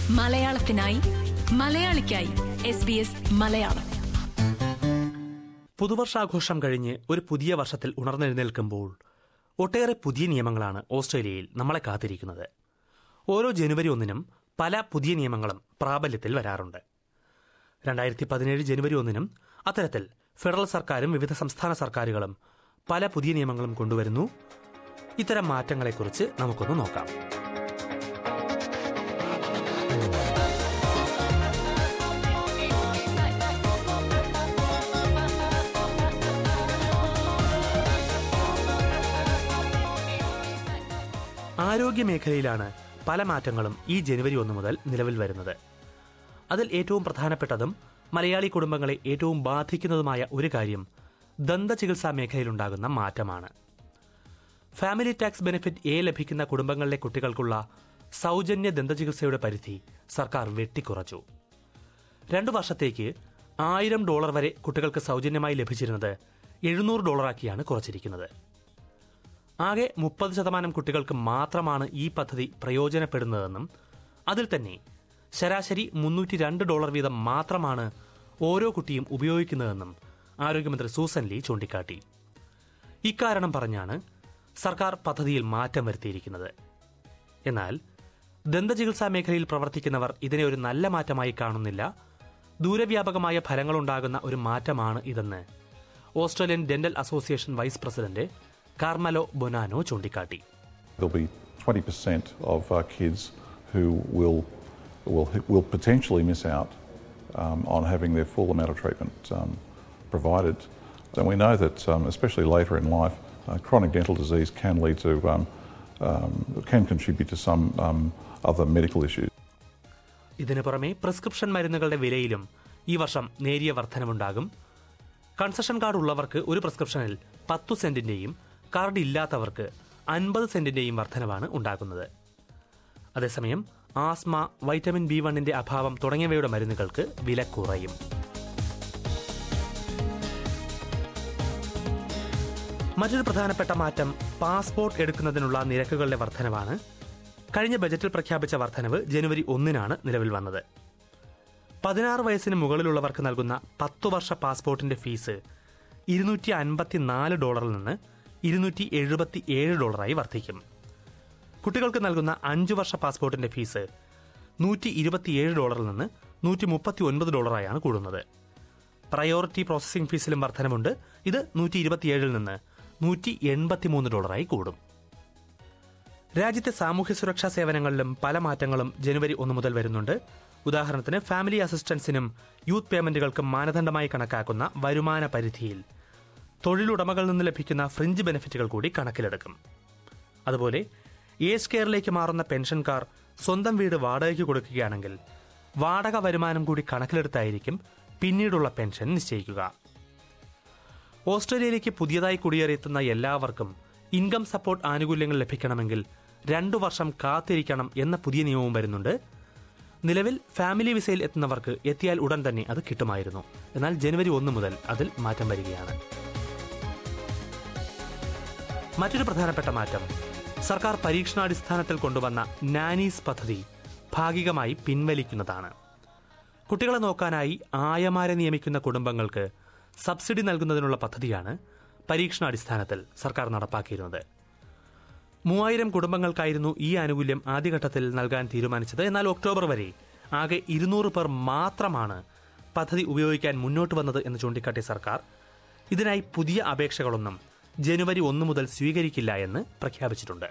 മലയാളത്തിനായി മലയാളിക്കായി S B S Malayalam പുതുവർഷാഘോഷം കഴിഞ്ഞ് ഒരു പുതിയ വർഷത്തിൽ ഉണർന്നെഴുന്നേൽക്കുമ്പോൾ ഒട്ടേറെ പുതിയ നിയമങ്ങളാണ് ഓസ്ട്രേലിയയിൽ നമ്മളെ കാത്തിരിക്കുന്നത് ഓരോ ജനുവരി ഒന്നിനും പല പുതിയ നിയമങ്ങളും പ്രാബല്യത്തിൽ വരാറുണ്ട് രണ്ടായിരത്തി പതിനേഴ് ജനുവരി ഒന്നിനും അത്തരത്തിൽ ഫെഡറൽ സർക്കാരും വിവിധ സംസ്ഥാന സർക്കാരുകളും പല പുതിയ നിയമങ്ങളും കൊണ്ടുവരുന്നു ഇത്തരം മാറ്റങ്ങളെക്കുറിച്ച് നമുക്കൊന്ന് നോക്കാം ആരോഗ്യ മേഖലയിലാണ് പല മാറ്റങ്ങളും ഈ ജനുവരി ഒന്ന് മുതൽ നിലവിൽ വരുന്നത് അതിൽ ഏറ്റവും പ്രധാനപ്പെട്ടതും മലയാളി കുടുംബങ്ങളെ ഏറ്റവും ബാധിക്കുന്നതുമായ ഒരു കാര്യം ദന്തചികിത്സാ മേഖലയിലുണ്ടാകുന്ന മാറ്റമാണ് ഫാമിലി ടാക്സ് ബെനിഫിറ്റ് എ ലഭിക്കുന്ന കുടുംബങ്ങളിലെ കുട്ടികൾക്കുള്ള സൗജന്യ ദന്തചികിത്സയുടെ പരിധി സർക്കാർ വെട്ടിക്കുറച്ചു രണ്ടു വർഷത്തേക്ക് ആയിരം ഡോളർ വരെ കുട്ടികൾക്ക് സൗജന്യമായി ലഭിച്ചിരുന്നത് എഴുന്നൂറ് ഡോളറാക്കിയാണ് കുറച്ചിരിക്കുന്നത് ആകെ മുപ്പത് ശതമാനം കുട്ടികൾക്ക് മാത്രമാണ് ഈ പദ്ധതി പ്രയോജനപ്പെടുന്നതെന്നും അതിൽ തന്നെ ശരാശരി മുന്നൂറ്റി രണ്ട് ഡോളർ വീതം മാത്രമാണ് ഓരോ കുട്ടിയും ഉപയോഗിക്കുന്നതെന്നും ആരോഗ്യമന്ത്രി സൂസൻ ലീ ചൂണ്ടിക്കാട്ടി ഇക്കാരണം പറഞ്ഞാണ് സർക്കാർ പദ്ധതിയിൽ മാറ്റം വരുത്തിയിരിക്കുന്നത് എന്നാൽ ദന്തചികിത്സാ മേഖലയിൽ പ്രവർത്തിക്കുന്നവർ ഇതിനെ ഒരു നല്ല മാറ്റമായി കാണുന്നില്ല ദൂരവ്യാപകമായ ഫലങ്ങളുണ്ടാകുന്ന ഒരു മാറ്റമാണ് ഇതെന്ന് Australian dental association vice president Carmelo Bonanno ചൂണ്ടിക്കാട്ടി There'll be 20% of uh, kids who will, will, will potentially miss out um, on having their full amount of treatment um, provided. And we know that, um, especially later in life, uh, chronic dental disease can lead to, um, um, can contribute to some um, other medical issues. ഇതിനു പുറമെ prescription മരുന്നുകളുടെ വിലയിലും ഈ വർഷം നേരിയ വർധനവുണ്ടാകും concession card ഉള്ളവർക്ക് ഒരു പ്രിസ്ക്രിപ്ഷനിൽ പത്തു സെന്റിന്റെയും കാർഡ് ഇല്ലാത്തവർക്ക് അൻപത് സെന്റിന്റെയും വർധനവാണ് ഉണ്ടാകുന്നത് അതേസമയം ആസ്മ വൈറ്റമിൻ ബി വണ്ണിന്റെ അഭാവം തുടങ്ങിയവയുടെ മരുന്നുകൾക്ക് വില കുറയും മറ്റൊരു പ്രധാനപ്പെട്ട മാറ്റം പാസ്പോർട്ട് എടുക്കുന്നതിനുള്ള നിരക്കുകളുടെ വർധനവാണ് കഴിഞ്ഞ ബജറ്റിൽ പ്രഖ്യാപിച്ച വർധനവ് ജനുവരി ഒന്നിനാണ് നിലവിൽ വന്നത് പതിനാറ് വയസ്സിന് മുകളിലുള്ളവർക്ക് നൽകുന്ന പത്തു വർഷ പാസ്പോർട്ടിന്റെ ഫീസ് ഇരുന്നൂറ്റി അൻപത്തിനാല് ഡോളറിൽ നിന്ന് ഇരുന്നൂറ്റി എഴുപത്തി ഏഴ് ഡോളറായി വർദ്ധിക്കും കുട്ടികൾക്ക് നൽകുന്ന അഞ്ചു വർഷ പാസ്പോർട്ടിന്റെ ഫീസ് നൂറ്റി ഇരുപത്തിയേഴ് ഡോളറിൽ നിന്ന് നൂറ്റി മുപ്പത്തി ഒൻപത് ഡോളറായാണ് കൂടുന്നത് പ്രയോറിറ്റി പ്രോസസ്സിംഗ് ഫീസിലും വർധനമുണ്ട് ഇത് നൂറ്റി ഇരുപത്തിയേഴിൽ നിന്ന് നൂറ്റി എൺപത്തിമൂന്ന് ഡോളറായി കൂടും രാജ്യത്തെ സാമൂഹ്യ സുരക്ഷാ സേവനങ്ങളിലും പല മാറ്റങ്ങളും ജനുവരി ഒന്ന് മുതൽ വരുന്നുണ്ട് ഉദാഹരണത്തിന് ഫാമിലി അസിസ്റ്റൻസിനും യൂത്ത് പേയ്മെന്റുകൾക്കും മാനദണ്ഡമായി കണക്കാക്കുന്ന വരുമാന പരിധിയിൽ തൊഴിലുടമകളിൽ നിന്ന് ലഭിക്കുന്ന ഫ്രിഞ്ച് ബെനിഫിറ്റുകൾ കൂടി കണക്കിലെടുക്കും അതുപോലെ ഏജ് കെയറിലേക്ക് മാറുന്ന പെൻഷൻകാർ സ്വന്തം വീട് വാടകയ്ക്ക് കൊടുക്കുകയാണെങ്കിൽ വാടക വരുമാനം കൂടി കണക്കിലെടുത്തായിരിക്കും പിന്നീടുള്ള പെൻഷൻ നിശ്ചയിക്കുക ഓസ്ട്രേലിയയിലേക്ക് പുതിയതായി കുടിയേറിയെത്തുന്ന എല്ലാവർക്കും ഇൻകം സപ്പോർട്ട് ആനുകൂല്യങ്ങൾ ലഭിക്കണമെങ്കിൽ രണ്ടു വർഷം കാത്തിരിക്കണം എന്ന പുതിയ നിയമവും വരുന്നുണ്ട് നിലവിൽ ഫാമിലി വിസയിൽ എത്തുന്നവർക്ക് എത്തിയാൽ ഉടൻ തന്നെ അത് കിട്ടുമായിരുന്നു എന്നാൽ ജനുവരി ഒന്ന് മുതൽ അതിൽ മാറ്റം വരികയാണ് മറ്റൊരു പ്രധാനപ്പെട്ട മാറ്റം സർക്കാർ പരീക്ഷണാടിസ്ഥാനത്തിൽ കൊണ്ടുവന്ന നാനീസ് പദ്ധതി ഭാഗികമായി പിൻവലിക്കുന്നതാണ് കുട്ടികളെ നോക്കാനായി ആയമാരെ നിയമിക്കുന്ന കുടുംബങ്ങൾക്ക് സബ്സിഡി നൽകുന്നതിനുള്ള പദ്ധതിയാണ് പരീക്ഷണാടിസ്ഥാനത്തിൽ സർക്കാർ നടപ്പാക്കിയിരുന്നത് മൂവായിരം കുടുംബങ്ങൾക്കായിരുന്നു ഈ ആനുകൂല്യം ആദ്യഘട്ടത്തിൽ നൽകാൻ തീരുമാനിച്ചത് എന്നാൽ ഒക്ടോബർ വരെ ആകെ ഇരുന്നൂറ് പേർ മാത്രമാണ് പദ്ധതി ഉപയോഗിക്കാൻ മുന്നോട്ട് വന്നത് എന്ന് ചൂണ്ടിക്കാട്ടിയ സർക്കാർ ഇതിനായി പുതിയ അപേക്ഷകളൊന്നും ജനുവരി ഒന്ന് മുതൽ സ്വീകരിക്കില്ല എന്ന് പ്രഖ്യാപിച്ചിട്ടുണ്ട്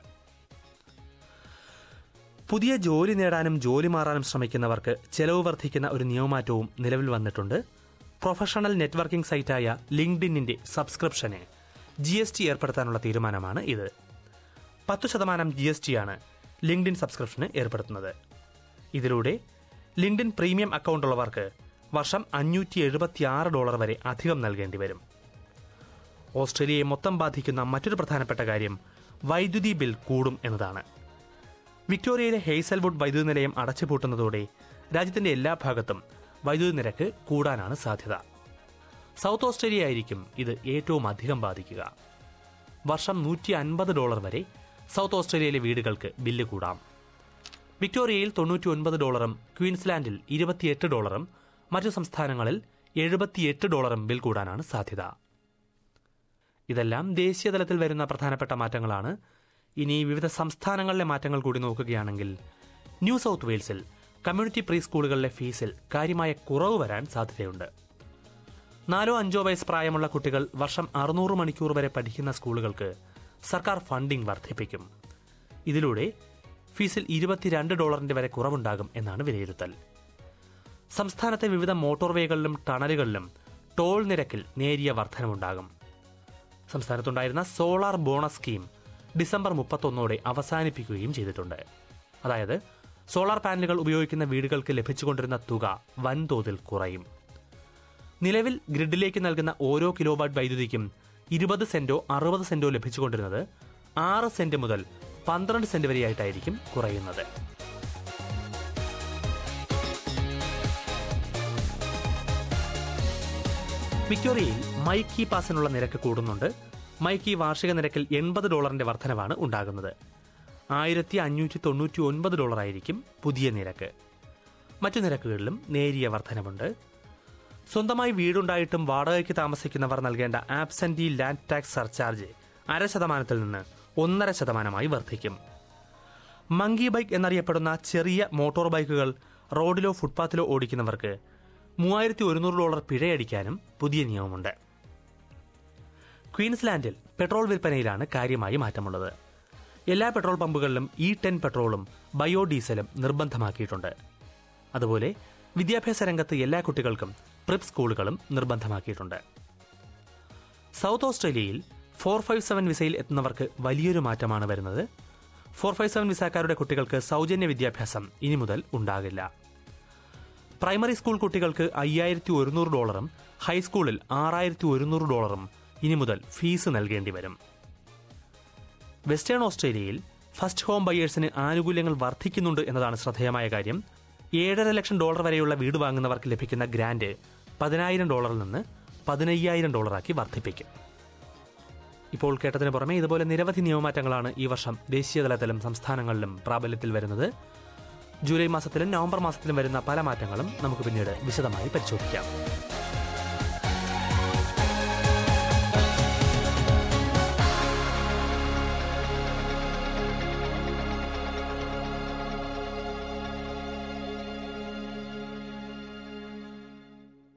പുതിയ ജോലി നേടാനും ജോലി മാറാനും ശ്രമിക്കുന്നവർക്ക് ചെലവ് വർദ്ധിക്കുന്ന ഒരു നിയമമാറ്റവും നിലവിൽ വന്നിട്ടുണ്ട് പ്രൊഫഷണൽ നെറ്റ്വർക്കിംഗ് സൈറ്റായ ലിങ്ക്ഡിന്നിന്റെ സബ്സ്ക്രിപ്ഷന് ജി എസ് ടി ഏർപ്പെടുത്താനുള്ള തീരുമാനമാണ് ഇത് പത്തു ശതമാനം ജി എസ് ടിയാണ് ലിങ്ക്ഡിൻ സബ്സ്ക്രിപ്ഷന് ഏർപ്പെടുത്തുന്നത് ഇതിലൂടെ ലിങ്ക്ഡിൻ പ്രീമിയം അക്കൗണ്ട് ഉള്ളവർക്ക് വർഷം അഞ്ഞൂറ്റി എഴുപത്തിയാറ് ഡോളർ വരെ അധികം നൽകേണ്ടി വരും ഓസ്ട്രേലിയയെ മൊത്തം ബാധിക്കുന്ന മറ്റൊരു പ്രധാനപ്പെട്ട കാര്യം വൈദ്യുതി ബിൽ കൂടും എന്നതാണ് വിക്ടോറിയയിലെ ഹെയ്സൽവുഡ് വൈദ്യുതി നിലയം അടച്ചുപൂട്ടുന്നതോടെ രാജ്യത്തിന്റെ എല്ലാ ഭാഗത്തും വൈദ്യുതി നിരക്ക് കൂടാനാണ് സാധ്യത സൗത്ത് ഓസ്ട്രേലിയ ആയിരിക്കും ഇത് ഏറ്റവും അധികം ബാധിക്കുക വർഷം നൂറ്റി അൻപത് ഡോളർ വരെ സൗത്ത് ഓസ്ട്രേലിയയിലെ വീടുകൾക്ക് ബില്ല് കൂടാം വിക്ടോറിയയിൽ തൊണ്ണൂറ്റി ഒൻപത് ഡോളറും ക്വീൻസ്ലാൻഡിൽ ഇരുപത്തിയെട്ട് ഡോളറും മറ്റു സംസ്ഥാനങ്ങളിൽ എഴുപത്തിയെട്ട് ഡോളറും ബിൽ കൂടാനാണ് സാധ്യത ഇതെല്ലാം ദേശീയ തലത്തിൽ വരുന്ന പ്രധാനപ്പെട്ട മാറ്റങ്ങളാണ് ഇനി വിവിധ സംസ്ഥാനങ്ങളിലെ മാറ്റങ്ങൾ കൂടി നോക്കുകയാണെങ്കിൽ ന്യൂ സൗത്ത് വെയിൽസിൽ കമ്മ്യൂണിറ്റി പ്രീ സ്കൂളുകളിലെ ഫീസിൽ കാര്യമായ കുറവ് വരാൻ സാധ്യതയുണ്ട് നാലോ അഞ്ചോ വയസ്സ് പ്രായമുള്ള കുട്ടികൾ വർഷം അറുന്നൂറ് മണിക്കൂർ വരെ പഠിക്കുന്ന സ്കൂളുകൾക്ക് സർക്കാർ ഫണ്ടിംഗ് വർദ്ധിപ്പിക്കും ഇതിലൂടെ ഫീസിൽ ഇരുപത്തിരണ്ട് ഡോളറിന്റെ വരെ കുറവുണ്ടാകും എന്നാണ് വിലയിരുത്തൽ സംസ്ഥാനത്തെ വിവിധ മോട്ടോർവേകളിലും ടണലുകളിലും ടോൾ നിരക്കിൽ നേരിയ വർധനമുണ്ടാകും സംസ്ഥാനത്തുണ്ടായിരുന്ന സോളാർ ബോണസ് സ്കീം ഡിസംബർ മുപ്പത്തൊന്നോടെ അവസാനിപ്പിക്കുകയും ചെയ്തിട്ടുണ്ട് അതായത് സോളാർ പാനലുകൾ ഉപയോഗിക്കുന്ന വീടുകൾക്ക് ലഭിച്ചുകൊണ്ടിരുന്ന തുക വൻതോതിൽ കുറയും നിലവിൽ ഗ്രിഡിലേക്ക് നൽകുന്ന ഓരോ കിലോവാട്ട് വൈദ്യുതിക്കും ഇരുപത് സെന്റോ അറുപത് സെന്റോ ലഭിച്ചുകൊണ്ടിരുന്നത് ആറ് സെന്റ് മുതൽ പന്ത്രണ്ട് സെന്റ് വരെയായിട്ടായിരിക്കും കുറയുന്നത് വിക്ടോറിയയിൽ മൈക്കി പാസിനുള്ള നിരക്ക് കൂടുന്നുണ്ട് മൈക്കി വാർഷിക നിരക്കിൽ എൺപത് ഡോളറിന്റെ വർധനവാണ് ഉണ്ടാകുന്നത് ആയിരത്തി അഞ്ഞൂറ്റി തൊണ്ണൂറ്റി ഒൻപത് ഡോളറായിരിക്കും പുതിയ നിരക്ക് മറ്റു നിരക്കുകളിലും നേരിയ വർധനവുണ്ട് സ്വന്തമായി വീടുണ്ടായിട്ടും വാടകയ്ക്ക് താമസിക്കുന്നവർ നൽകേണ്ട ആബ്സെന്റി ലാൻഡ് ടാക്സ് സർചാർജ് അര ശതമാനത്തിൽ നിന്ന് ഒന്നര ശതമാനമായി വർദ്ധിക്കും മങ്കി ബൈക്ക് എന്നറിയപ്പെടുന്ന ചെറിയ മോട്ടോർ ബൈക്കുകൾ റോഡിലോ ഫുട്പാത്തിലോ ഓടിക്കുന്നവർക്ക് മൂവായിരത്തി ഒരുന്നൂറ് ഡോളർ പിഴയടിക്കാനും പുതിയ നിയമമുണ്ട് ക്വീൻസ്ലാൻഡിൽ പെട്രോൾ വിൽപ്പനയിലാണ് കാര്യമായി മാറ്റമുള്ളത് എല്ലാ പെട്രോൾ പമ്പുകളിലും ഇ ടെൻ പെട്രോളും ബയോഡീസലും നിർബന്ധമാക്കിയിട്ടുണ്ട് അതുപോലെ വിദ്യാഭ്യാസ രംഗത്ത് എല്ലാ കുട്ടികൾക്കും പ്രിപ്പ് സ്കൂളുകളും നിർബന്ധമാക്കിയിട്ടുണ്ട് സൗത്ത് ഓസ്ട്രേലിയയിൽ ഫോർ ഫൈവ് സെവൻ വിസയിൽ എത്തുന്നവർക്ക് വലിയൊരു മാറ്റമാണ് വരുന്നത് ഫോർ ഫൈവ് സെവൻ വിസക്കാരുടെ കുട്ടികൾക്ക് സൗജന്യ വിദ്യാഭ്യാസം ഇനി മുതൽ ഉണ്ടാകില്ല പ്രൈമറി സ്കൂൾ കുട്ടികൾക്ക് അയ്യായിരത്തി ഒരുന്നൂറ് ഡോളറും ഹൈസ്കൂളിൽ ആറായിരത്തി ഒരുന്നൂറ് ഡോളറും ഇനി മുതൽ ഫീസ് നൽകേണ്ടി വരും വെസ്റ്റേൺ ഓസ്ട്രേലിയയിൽ ഫസ്റ്റ് ഹോം ബയേഴ്സിന് ആനുകൂല്യങ്ങൾ വർദ്ധിക്കുന്നുണ്ട് എന്നതാണ് ശ്രദ്ധേയമായ കാര്യം ഏഴര ലക്ഷം ഡോളർ വരെയുള്ള വീട് വാങ്ങുന്നവർക്ക് ലഭിക്കുന്ന ഗ്രാന്റ് പതിനായിരം ഡോളറിൽ നിന്ന് പതിനയ്യായിരം ഡോളറാക്കി വർദ്ധിപ്പിക്കും ഇപ്പോൾ കേട്ടതിന് പുറമെ ഇതുപോലെ നിരവധി നിയമമാറ്റങ്ങളാണ് ഈ വർഷം ദേശീയതലത്തിലും സംസ്ഥാനങ്ങളിലും പ്രാബല്യത്തിൽ വരുന്നത് ജൂലൈ മാസത്തിലും നവംബർ മാസത്തിലും വരുന്ന പല മാറ്റങ്ങളും നമുക്ക് പിന്നീട് വിശദമായി പരിശോധിക്കാം